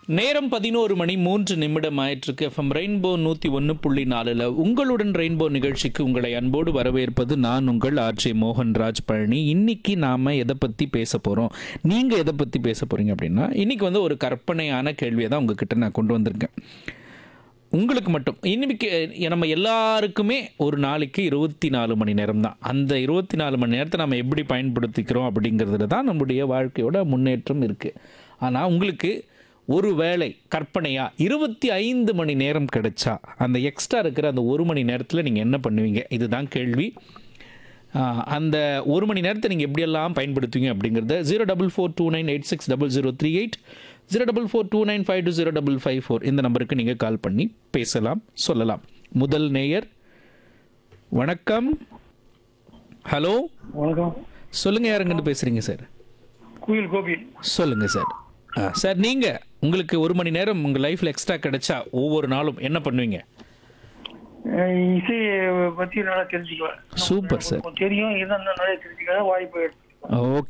நேரம் பதினோரு மணி மூன்று நிமிடம் ஆயிற்றுக்கு எஃப்எம் ரெயின்போ நூற்றி ஒன்று புள்ளி நாலில் உங்களுடன் ரெயின்போ நிகழ்ச்சிக்கு உங்களை அன்போடு வரவேற்பது நான் உங்கள் ஆர்ஜே மோகன்ராஜ் பழனி இன்னைக்கு நாம் எதை பற்றி பேச போகிறோம் நீங்கள் எதை பற்றி பேச போகிறீங்க அப்படின்னா இன்னைக்கு வந்து ஒரு கற்பனையான கேள்வியை தான் உங்ககிட்ட நான் கொண்டு வந்திருக்கேன் உங்களுக்கு மட்டும் இன்னைக்கு நம்ம எல்லாருக்குமே ஒரு நாளைக்கு இருபத்தி நாலு மணி நேரம் தான் அந்த இருபத்தி நாலு மணி நேரத்தை நம்ம எப்படி பயன்படுத்திக்கிறோம் அப்படிங்கிறதுல தான் நம்முடைய வாழ்க்கையோட முன்னேற்றம் இருக்குது ஆனால் உங்களுக்கு ஒரு வேளை கற்பனையா இருபத்தி ஐந்து மணி நேரம் கிடைச்சா அந்த எக்ஸ்ட்ரா இருக்கிற அந்த ஒரு மணி நேரத்தில் நீங்கள் என்ன பண்ணுவீங்க இதுதான் கேள்வி ஆஹ் அந்த ஒரு மணி நேரத்தை நீங்கள் எப்படியெல்லாம் பயன்படுத்துவீங்க அப்படிங்கிறத zero double four two nine eight six double zero three eight zero double four two nine five two zero double five four இந்த நம்பருக்கு நீங்கள் கால் பண்ணி பேசலாம் சொல்லலாம் முதல் நேயர் வணக்கம் ஹலோ வணக்கம் சொல்லுங்கள் யாருங்கன்னு பேசுகிறீங்க சார் குயில் கோபி சொல்லுங்கள் சார் ஆ சார் நீங்கள் உங்களுக்கு ஒரு மணி நேரம் உங்கள் லைஃப்பில் எக்ஸ்ட்ரா கிடைச்சா ஒவ்வொரு நாளும் என்ன பண்ணுவீங்க அஹ் இசையை பத்தி நல்லா தெரிஞ்சுக்குவேன் சூப்பர் சார் கொஞ்சம் தெரியும் இருந்தால் நிறைய தெரிஞ்சுக்க வாய்ப்பு ஓகே